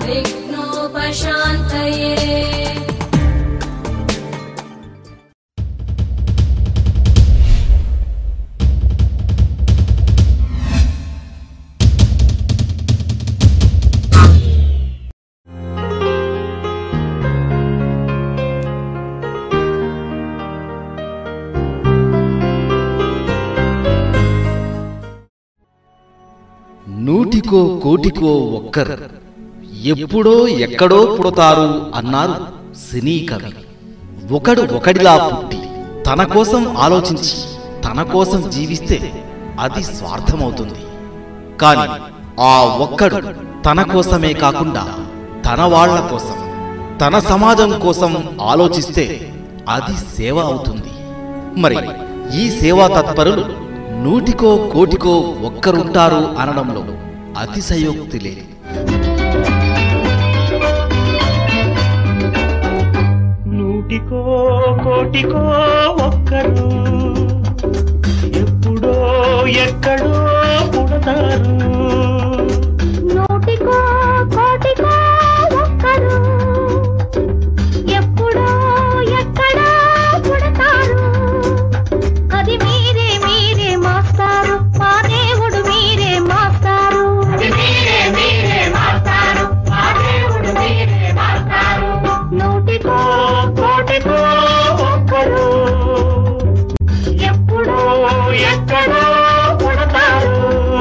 विघ्नोपशान्तये నూటికో కోటికో ఒక్కరు ఎప్పుడో ఎక్కడో పుడతారు అన్నారు సినీ కవి ఒకడు ఒకడిలా పుట్టి తన కోసం ఆలోచించి తన కోసం జీవిస్తే అది స్వార్థమవుతుంది కాని ఆ ఒక్కడు తన కోసమే కాకుండా తన వాళ్ళ కోసం తన సమాజం కోసం ఆలోచిస్తే అది సేవ అవుతుంది మరి ఈ సేవా తత్పరులు నూటికో కోటికో ఒక్కరుంటారు అనడంలో అతిశయోక్తి లేదు నూటికో కోటికో ఒక్కరు ఎప్పుడో ఎక్కడో పుడతారు నూటికో కోటికో ఒక్కరు ఎప్పుడో ఎక్కడో పుడతారు అది మీరే మీరే మాస్టారు మా దేవుడు మీరే మాస్టారు మీరే మీరే మాస్టారు మా దేవుడు మీరే మాస్టారు నూటికో కోటికో ఒక్కరు ఎప్పుడో ఎక్కడో పుడతారు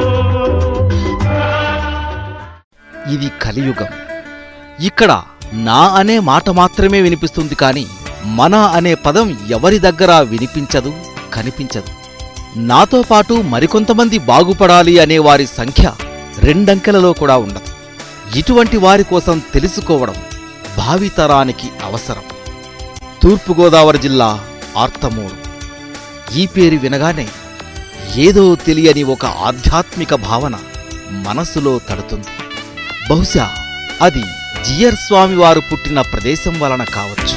ఇది కలియుగం ఇక్కడ నా అనే మాట మాత్రమే వినిపిస్తుంది కానీ మన అనే పదం ఎవరి దగ్గర వినిపించదు కనిపించదు నాతో పాటు మరికొంతమంది బాగుపడాలి అనే వారి సంఖ్య రెండంకెలలో కూడా ఉండదు ఇటువంటి వారి కోసం తెలుసుకోవడం భావితరానికి అవసరం తూర్పుగోదావరి జిల్లా ఆర్తమూరు ఈ పేరు వినగానే ఏదో తెలియని ఒక ఆధ్యాత్మిక భావన మనసులో తడుతుంది బహుశా అది జియర్ స్వామి వారు పుట్టిన ప్రదేశం వలన కావచ్చు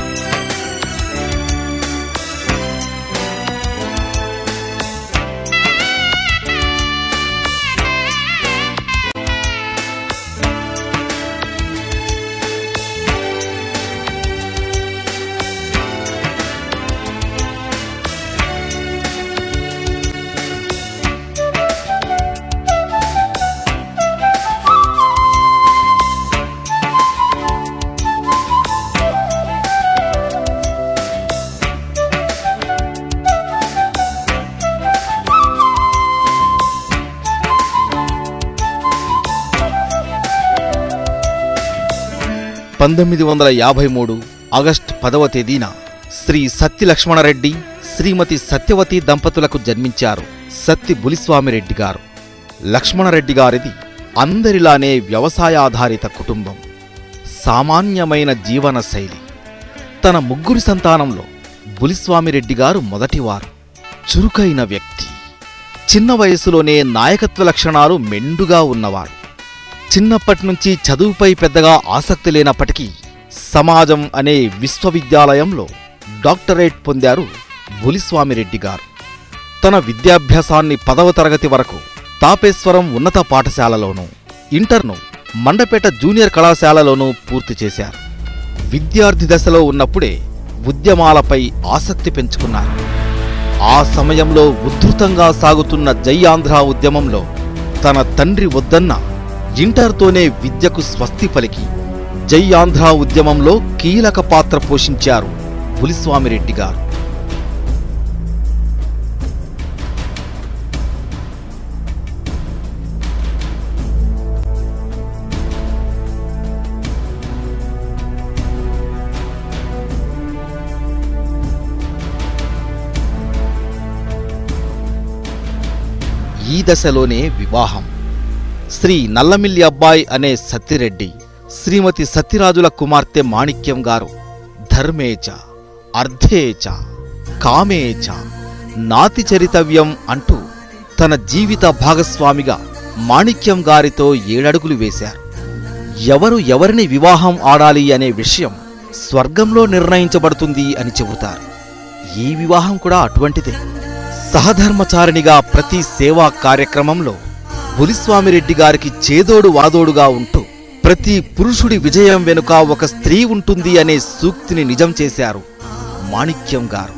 పంతొమ్మిది వందల యాభై మూడు ఆగస్టు పదవ తేదీన శ్రీ సత్య లక్ష్మణరెడ్డి శ్రీమతి సత్యవతి దంపతులకు జన్మించారు సత్తి బులిస్వామిరెడ్డి గారు లక్ష్మణరెడ్డి గారిది అందరిలానే వ్యవసాయాధారిత కుటుంబం సామాన్యమైన జీవన శైలి తన ముగ్గురు సంతానంలో బులిస్వామిరెడ్డి గారు మొదటివారు చురుకైన వ్యక్తి చిన్న వయసులోనే నాయకత్వ లక్షణాలు మెండుగా ఉన్నవారు చిన్నప్పటి నుంచి చదువుపై పెద్దగా ఆసక్తి లేనప్పటికీ సమాజం అనే విశ్వవిద్యాలయంలో డాక్టరేట్ పొందారు బులిస్వామిరెడ్డి గారు తన విద్యాభ్యాసాన్ని పదవ తరగతి వరకు తాపేశ్వరం ఉన్నత పాఠశాలలోనూ ఇంటర్ను మండపేట జూనియర్ కళాశాలలోనూ పూర్తి చేశారు విద్యార్థి దశలో ఉన్నప్పుడే ఉద్యమాలపై ఆసక్తి పెంచుకున్నారు ఆ సమయంలో ఉద్ధృతంగా సాగుతున్న జై ఆంధ్ర ఉద్యమంలో తన తండ్రి వద్దన్న ఇంటర్తోనే విద్యకు స్వస్తి పలికి జై ఆంధ్ర ఉద్యమంలో కీలక పాత్ర పోషించారు పులిస్వామిరెడ్డి గారు ఈ దశలోనే వివాహం శ్రీ నల్లమిల్లి అబ్బాయి అనే సత్తిరెడ్డి శ్రీమతి సత్యరాజుల కుమార్తె మాణిక్యం గారు ధర్మేచ అర్థేచ కామేచ నాతి చరితవ్యం అంటూ తన జీవిత భాగస్వామిగా మాణిక్యం గారితో ఏడడుగులు వేశారు ఎవరు ఎవరిని వివాహం ఆడాలి అనే విషయం స్వర్గంలో నిర్ణయించబడుతుంది అని చెబుతారు ఈ వివాహం కూడా అటువంటిదే సహధర్మచారిణిగా ప్రతి సేవా కార్యక్రమంలో బులిస్వామిరెడ్డి గారికి చేదోడు వాదోడుగా ఉంటూ ప్రతి పురుషుడి విజయం వెనుక ఒక స్త్రీ ఉంటుంది అనే సూక్తిని నిజం చేశారు మాణిక్యం గారు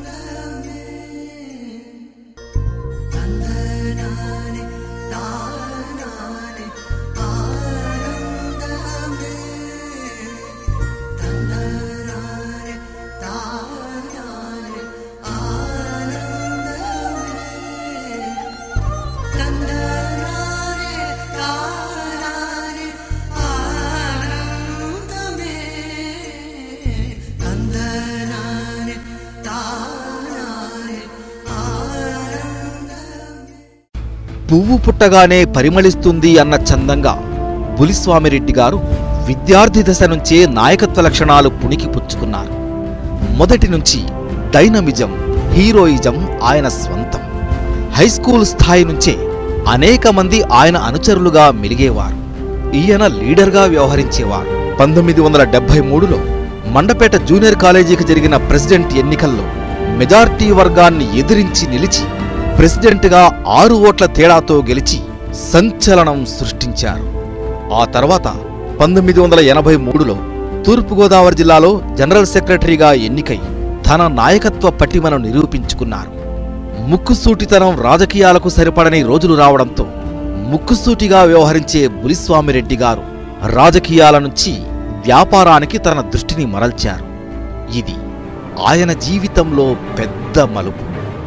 పువ్వు పుట్టగానే పరిమళిస్తుంది అన్న చందంగా బులిస్వామిరెడ్డి గారు విద్యార్థి దశ నుంచే నాయకత్వ లక్షణాలు పుణికి పుచ్చుకున్నారు మొదటి నుంచి డైనమిజం హీరోయిజం ఆయన స్వంతం హైస్కూల్ స్థాయి నుంచే అనేక మంది ఆయన అనుచరులుగా మెలిగేవారు ఈయన లీడర్గా వ్యవహరించేవారు పంతొమ్మిది వందల డెబ్బై మూడులో మండపేట జూనియర్ కాలేజీకి జరిగిన ప్రెసిడెంట్ ఎన్నికల్లో మెజార్టీ వర్గాన్ని ఎదిరించి నిలిచి ప్రెసిడెంట్గా ఆరు ఓట్ల తేడాతో గెలిచి సంచలనం సృష్టించారు ఆ తర్వాత పంతొమ్మిది వందల ఎనభై మూడులో తూర్పుగోదావరి జిల్లాలో జనరల్ సెక్రటరీగా ఎన్నికై తన నాయకత్వ పటిమను నిరూపించుకున్నారు ముక్కుసూటితనం రాజకీయాలకు సరిపడని రోజులు రావడంతో ముక్కుసూటిగా వ్యవహరించే బులిస్వామిరెడ్డి గారు రాజకీయాల నుంచి వ్యాపారానికి తన దృష్టిని మరల్చారు ఇది ఆయన జీవితంలో పెద్ద మలుపు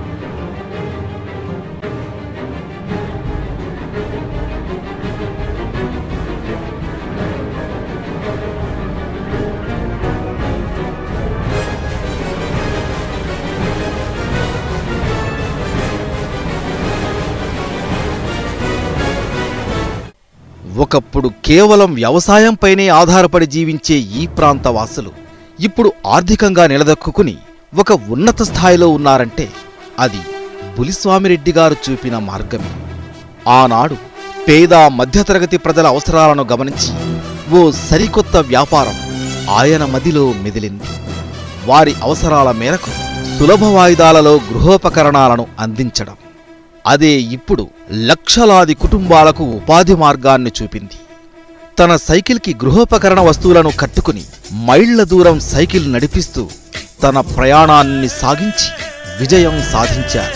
ఒకప్పుడు కేవలం వ్యవసాయంపైనే ఆధారపడి జీవించే ఈ ప్రాంత వాసులు ఇప్పుడు ఆర్థికంగా నిలదొక్కుని ఒక ఉన్నత స్థాయిలో ఉన్నారంటే అది పులిస్వామిరెడ్డి గారు చూపిన మార్గమే ఆనాడు పేద మధ్యతరగతి ప్రజల అవసరాలను గమనించి ఓ సరికొత్త వ్యాపారం ఆయన మదిలో మెదిలింది వారి అవసరాల మేరకు సులభ వాయిదాలలో గృహోపకరణాలను అందించడం అదే ఇప్పుడు లక్షలాది కుటుంబాలకు ఉపాధి మార్గాన్ని చూపింది తన సైకిల్కి గృహోపకరణ వస్తువులను కట్టుకుని మైళ్ల దూరం సైకిల్ నడిపిస్తూ తన ప్రయాణాన్ని సాగించి విజయం సాధించారు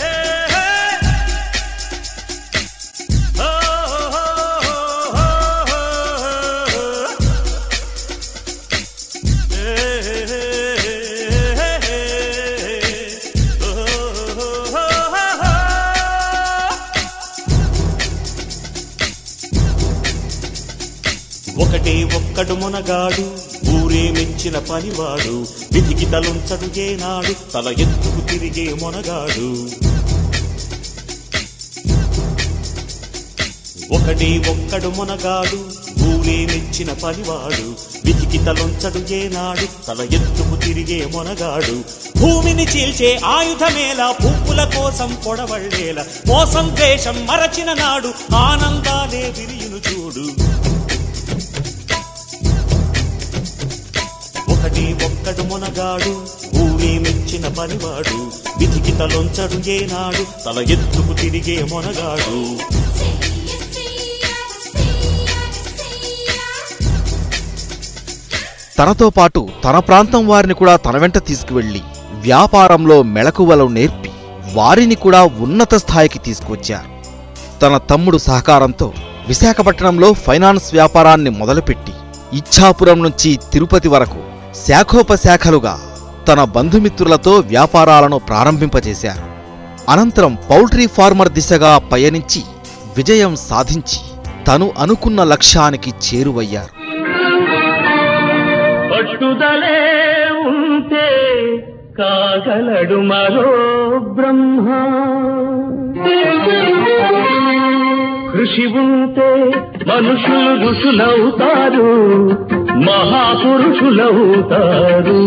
ఒకటే ఒక్కడు మునగాడు ఊరే మెచ్చిన పనివాడు విధికి తలుంచడు ఏనాడు తల ఎత్తుకు తిరిగే మొనగాడు ఒకటే ఒక్కడు మునగాడు ఊరే మెచ్చిన పనివాడు విధికి తలొంచడు ఏనాడు తల ఎత్తుకు తిరిగే మొనగాడు భూమిని చీల్చే ఆయుధమేలా పువ్వుల కోసం పొడవళ్ళేలా మోసం ద్వేషం మరచిన నాడు ఆనందాలే విరియును చూడు ఒకటి ఒక్కడు మునగాడు ఊరే మెచ్చిన పనివాడు విధికి తలొంచడు ఏనాడు తల ఎత్తుకు తిరిగే మొనగాడు తనతో పాటు తన ప్రాంతం వారిని కూడా తన వెంట తీసుకువెళ్లి వ్యాపారంలో మెళకువలు నేర్పి వారిని కూడా ఉన్నత స్థాయికి తీసుకువచ్చారు తన తమ్ముడు సహకారంతో విశాఖపట్నంలో ఫైనాన్స్ వ్యాపారాన్ని మొదలుపెట్టి ఇచ్ఛాపురం నుంచి తిరుపతి వరకు శాఖోపశాఖలుగా తన బంధుమిత్రులతో వ్యాపారాలను ప్రారంభింపజేశారు అనంతరం పౌల్ట్రీ ఫార్మర్ దిశగా పయనించి విజయం సాధించి తను అనుకున్న లక్ష్యానికి చేరువయ్యారు పట్టుదలే ఉంటే కాగలడు మరో బ్రహ్మ కృషి ఉంటే మనుషులు ఋషులవుతారు మహాపురుషులవుతారు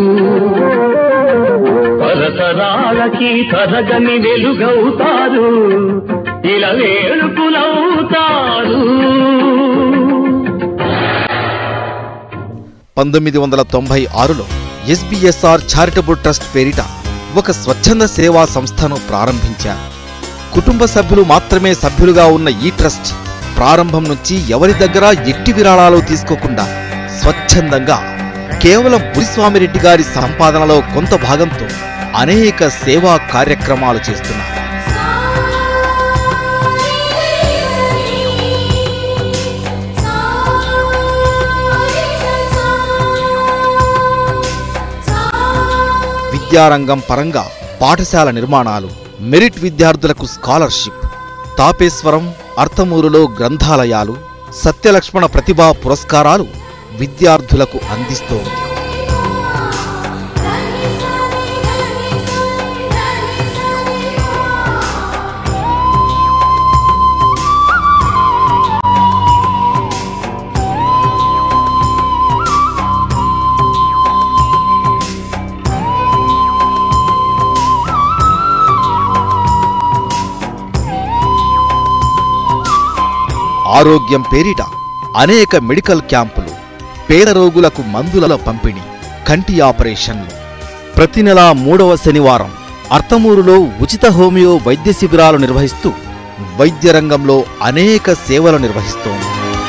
తరతరాలకి తరగని వెలుగవుతారు ఇలా వేడుకులవుతారు పంతొమ్మిది వందల తొంభై ఆరులో ఎస్బీఎస్ఆర్ చారిటబుల్ ట్రస్ట్ పేరిట ఒక స్వచ్ఛంద సేవా సంస్థను ప్రారంభించారు కుటుంబ సభ్యులు మాత్రమే సభ్యులుగా ఉన్న ఈ ట్రస్ట్ ప్రారంభం నుంచి ఎవరి దగ్గర ఎట్టి విరాళాలు తీసుకోకుండా స్వచ్ఛందంగా కేవలం బురిస్వామిరెడ్డి గారి సంపాదనలో కొంత భాగంతో అనేక సేవా కార్యక్రమాలు చేస్తున్నారు విద్యారంగం పరంగా పాఠశాల నిర్మాణాలు మెరిట్ విద్యార్థులకు స్కాలర్షిప్ తాపేశ్వరం అర్థమూరులో గ్రంథాలయాలు సత్యలక్ష్మణ ప్రతిభా పురస్కారాలు విద్యార్థులకు అందిస్తోంది ఆరోగ్యం పేరిట అనేక మెడికల్ క్యాంపులు పేద రోగులకు మందుల పంపిణీ కంటి ఆపరేషన్లు ప్రతి నెల మూడవ శనివారం అర్తమూరులో ఉచిత హోమియో వైద్య శిబిరాలు నిర్వహిస్తూ వైద్య రంగంలో అనేక సేవలు నిర్వహిస్తోంది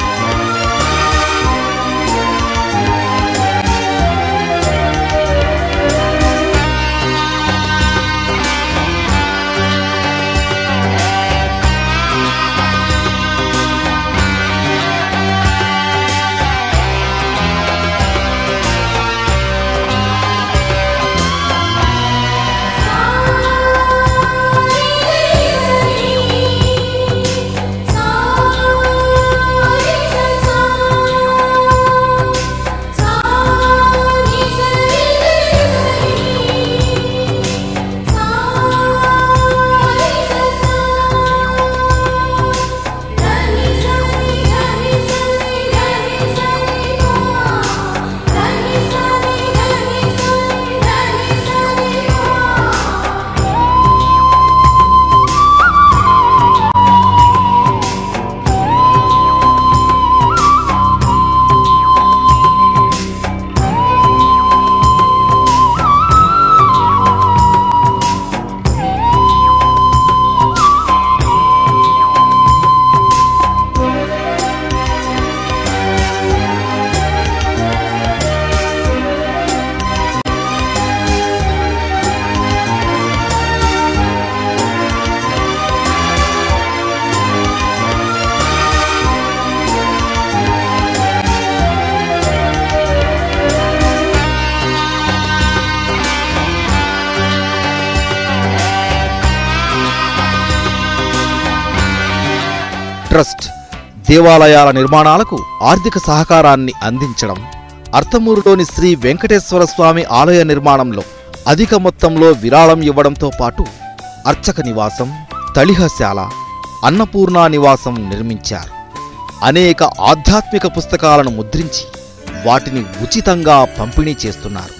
ట్రస్ట్ దేవాలయాల నిర్మాణాలకు ఆర్థిక సహకారాన్ని అందించడం అర్తమూరులోని శ్రీ వెంకటేశ్వర స్వామి ఆలయ నిర్మాణంలో అధిక మొత్తంలో విరాళం ఇవ్వడంతో పాటు అర్చక నివాసం తళిహశాల అన్నపూర్ణ నివాసం నిర్మించారు అనేక ఆధ్యాత్మిక పుస్తకాలను ముద్రించి వాటిని ఉచితంగా పంపిణీ చేస్తున్నారు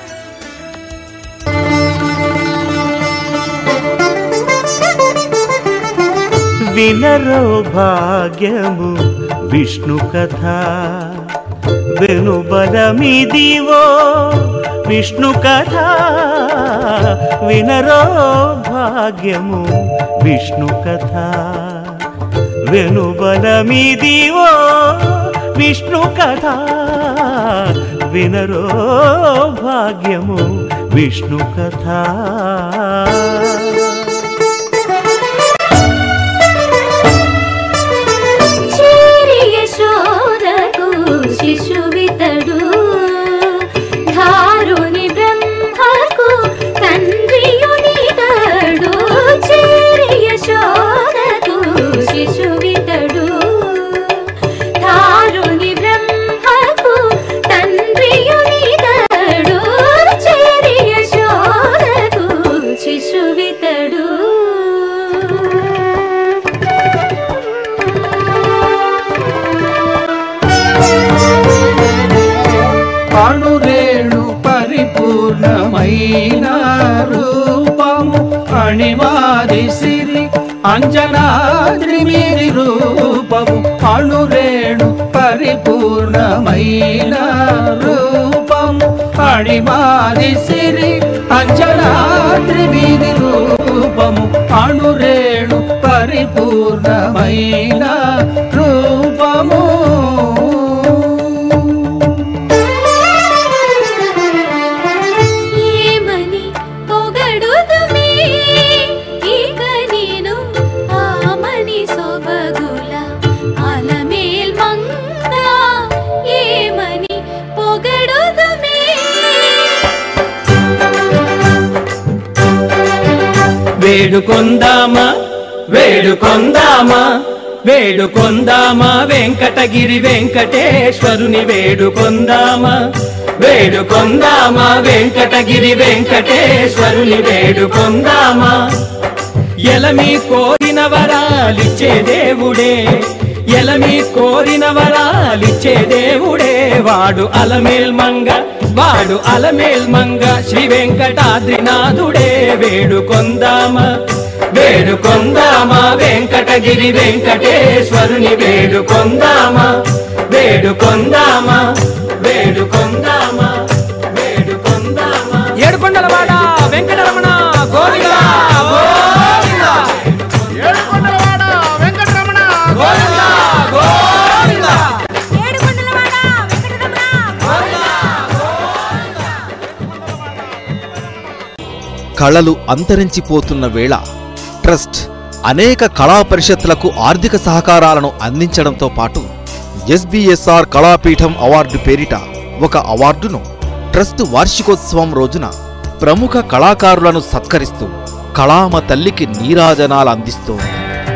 వినరో భాగ్యము విష్ణు కథ వెనుబలమిదివో విష్ణు కథ వినరో భాగ్యము విష్ణు కథ వెనుబలమిదివో విష్ణు కథ వినరో భాగ్యము విష్ణు కథ చేరి యశోదకు శిశువితడు ధారుని బ్రహ్మకు తండ్రియునితడు చేరి యశోదకు శిశువితడు ధారుని బ్రహ్మకు తండ్రియునితడు చేరి యశోదకు శిశువితడు అణురేణు పరిపూర్ణమైన రూపము అణిమాది సిరి అంజనాద్రి మీది రూపము అణురేణు పరిపూర్ణమైన రూపము అణిమాది సిరి అంజనాద్రి మీది రూపము అణురేణు పరిపూర్ణమైన రూపము వేడుకొందామా వేడుకొందామా వేడుకొందామా వెంకటగిరి వెంకటేశ్వరుని వేడుకొందామా వేడుకొందామా వెంకటగిరి వెంకటేశ్వరుని వేడుకొందామా ఎలమి కోరిన వరాలిచ్చే దేవుడే ఎలమి కోరిన వరాలిచ్చే దేవుడే వాడు అలమేల్ మంగ వాడు అలమేల్ మంగ శ్రీ వెంకటాద్రినాథుడే వేడుకొందామా వేడుకొందామా వెంకటగిరి వెంకటేశ్వరుని వేడుకొందామా వేడుకొందామా వేడుకొందామా వేడుకొందామా ఏడుకొండలవాడ వెంకటరమణ గోవిందా గోవిందా ఏడుకొండలవాడ వెంకటరమణ గోవిందా గోవిందా ఏడుకొండలవాడ వెంకటరమణ కళలు అంతరించిపోతున్న వేళ ట్రస్ట్ అనేక కళా పరిషత్లకు ఆర్థిక సహకారాలను అందించడంతో పాటు ఎస్బీఎస్ఆర్ కళాపీఠం అవార్డు పేరిట ఒక అవార్డును ట్రస్ట్ వార్షికోత్సవం రోజున ప్రముఖ కళాకారులను సత్కరిస్తూ కళామ తల్లికి నీరాజనాలు అందిస్తోంది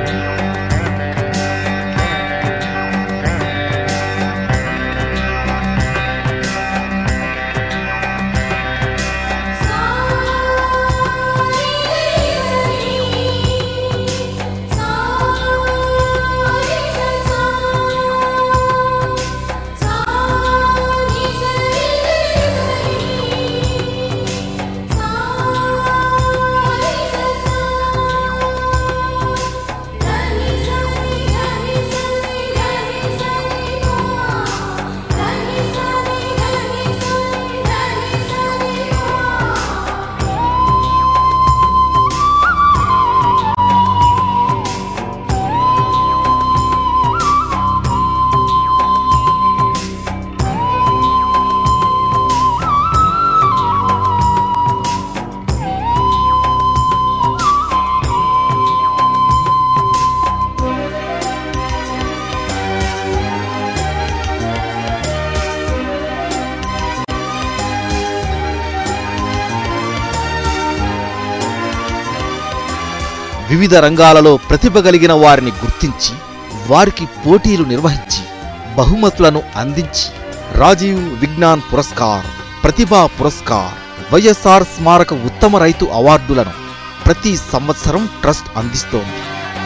వివిధ రంగాలలో ప్రతిభ కలిగిన వారిని గుర్తించి వారికి పోటీలు నిర్వహించి బహుమతులను అందించి రాజీవ్ విజ్ఞాన్ పురస్కార్ ప్రతిభా పురస్కార్ వైఎస్ఆర్ స్మారక ఉత్తమ రైతు అవార్డులను ప్రతి సంవత్సరం ట్రస్ట్ అందిస్తోంది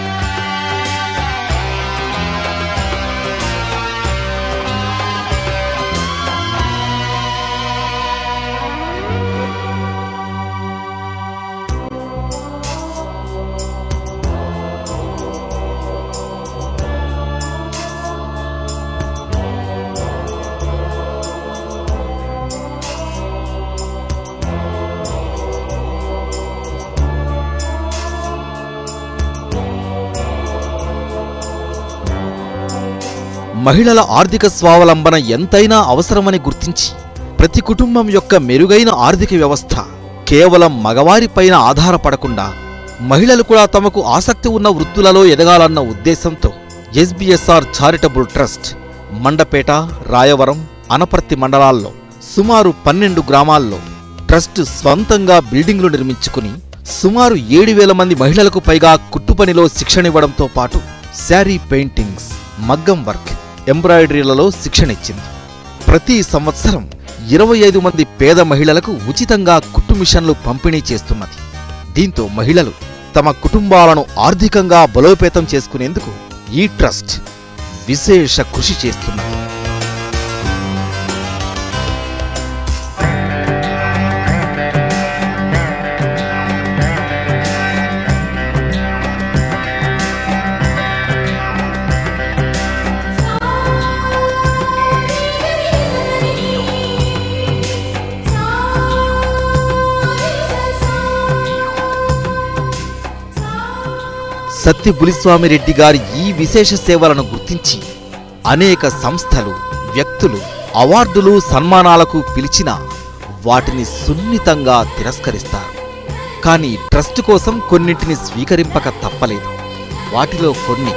మహిళల ఆర్థిక స్వావలంబన ఎంతైనా అవసరమని గుర్తించి ప్రతి కుటుంబం యొక్క మెరుగైన ఆర్థిక వ్యవస్థ కేవలం మగవారిపైన ఆధారపడకుండా మహిళలు కూడా తమకు ఆసక్తి ఉన్న వృత్తులలో ఎదగాలన్న ఉద్దేశంతో SBSR charitable trust Mandapeta Rayavaram Anaparthi మండలాల్లో సుమారు పన్నెండు గ్రామాల్లో ట్రస్ట్ స్వంతంగా బిల్డింగ్లు నిర్మించుకుని సుమారు ఏడు వేల మంది మహిళలకు పైగా కుట్టుపనిలో శిక్షణ ఇవ్వడంతో పాటు శారీ పెయింటింగ్స్ మగ్గం వర్క్ ఎంబ్రాయిడరీలలో శిక్షణ ఇచ్చింది ప్రతి సంవత్సరం ఇరవై ఐదు మంది పేద మహిళలకు ఉచితంగా కుట్టు మిషన్లు పంపిణీ చేస్తున్నది దీంతో మహిళలు తమ కుటుంబాలను ఆర్థికంగా బలోపేతం చేసుకునేందుకు ఈ ట్రస్ట్ విశేష కృషి చేస్తున్నది సత్తి బులిస్వామిరెడ్డి గారి ఈ విశేష సేవలను గుర్తించి అనేక సంస్థలు వ్యక్తులు అవార్డులు సన్మానాలకు పిలిచినా వాటిని సున్నితంగా తిరస్కరిస్తారు కానీ ట్రస్ట్ కోసం కొన్నింటిని స్వీకరింపక తప్పలేదు వాటిలో కొన్ని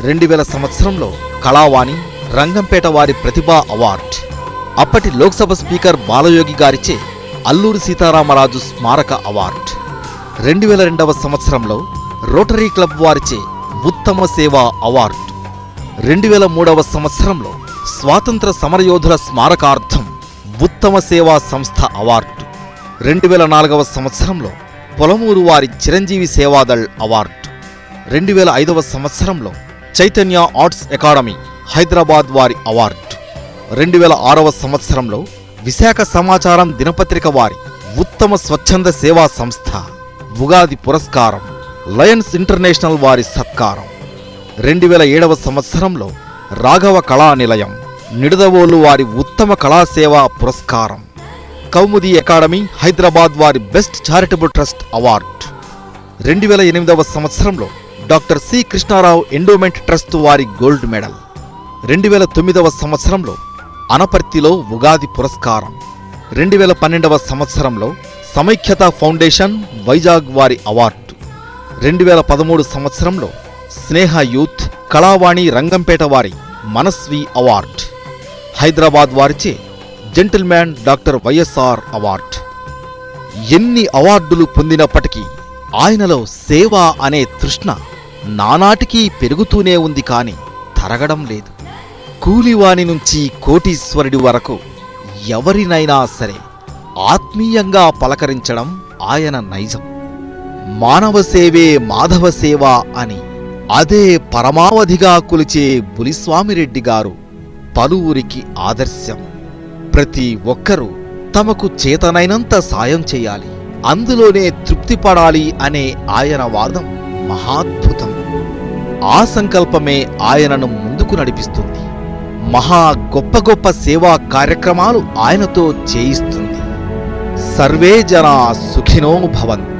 రెండు వేల సంవత్సరంలో కళావాణి రంగంపేట వారి ప్రతిభా అవార్డ్ అప్పటి లోక్సభ స్పీకర్ బాలయోగి గారిచే అల్లూరి సీతారామరాజు స్మారక అవార్డ్ రెండు వేల రెండవ సంవత్సరంలో రోటరీ క్లబ్ వారిచే ఉత్తమ సేవా అవార్డు రెండు వేల మూడవ సంవత్సరంలో స్వాతంత్ర సమరయోధుల స్మారకార్థం ఉత్తమ సేవా సంస్థ అవార్డు రెండు వేల నాలుగవ సంవత్సరంలో పొలమూరు వారి చిరంజీవి సేవాదళ్ అవార్డు రెండు వేల ఐదవ సంవత్సరంలో చైతన్య ఆర్ట్స్ అకాడమీ హైదరాబాద్ వారి అవార్డు రెండు వేల ఆరవ సంవత్సరంలో విశాఖ సమాచారం దినపత్రిక వారి ఉత్తమ స్వచ్ఛంద సేవా సంస్థ ఉగాది పురస్కారం లయన్స్ ఇంటర్నేషనల్ వారి సత్కారం రెండు వేల ఏడవ సంవత్సరంలో రాఘవ కళా నిలయం నిడదవోలు వారి ఉత్తమ కళాసేవా పురస్కారం కౌముది అకాడమీ హైదరాబాద్ వారి బెస్ట్ చారిటబుల్ ట్రస్ట్ అవార్డు రెండు వేల ఎనిమిదవ సంవత్సరంలో doctor C Krishnarao endowment trust వారి గోల్డ్ మెడల్ రెండు వేల తొమ్మిదవ సంవత్సరంలో అనపర్తిలో ఉగాది పురస్కారం రెండు వేల పన్నెండవ సంవత్సరంలో సమైక్యత ఫౌండేషన్ వైజాగ్ వారి అవార్డు రెండు వేల పదమూడు సంవత్సరంలో స్నేహ యూత్ కళావాణి రంగంపేట వారి మనస్వి అవార్డ్ హైదరాబాద్ వారిచే జెంటిల్మ్యాన్ డాక్టర్ వైఎస్ఆర్ అవార్డ్ ఎన్ని అవార్డులు పొందినప్పటికీ ఆయనలో సేవ అనే తృష్ణ నానాటికీ పెరుగుతూనే ఉంది కాని తరగడం లేదు కూలివాని నుంచి కోటీశ్వరుడి వరకు ఎవరినైనా సరే ఆత్మీయంగా పలకరించడం ఆయన నైజం మానవ సేవే మాధవ సేవ అని అదే పరమావధిగా కొలిచే బులిస్వామిరెడ్డి గారు పలువురికి ఆదర్శం ప్రతి ఒక్కరూ తమకు చేతనైనంత సాయం చేయాలి అందులోనే తృప్తి పడాలి అనే ఆయన వాదం మహాద్భుతం ఆ సంకల్పమే ఆయనను ముందుకు నడిపిస్తుంది మహా గొప్ప గొప్ప సేవా కార్యక్రమాలు ఆయనతో చేయిస్తుంది సర్వే జనా సుఖినో భవంతు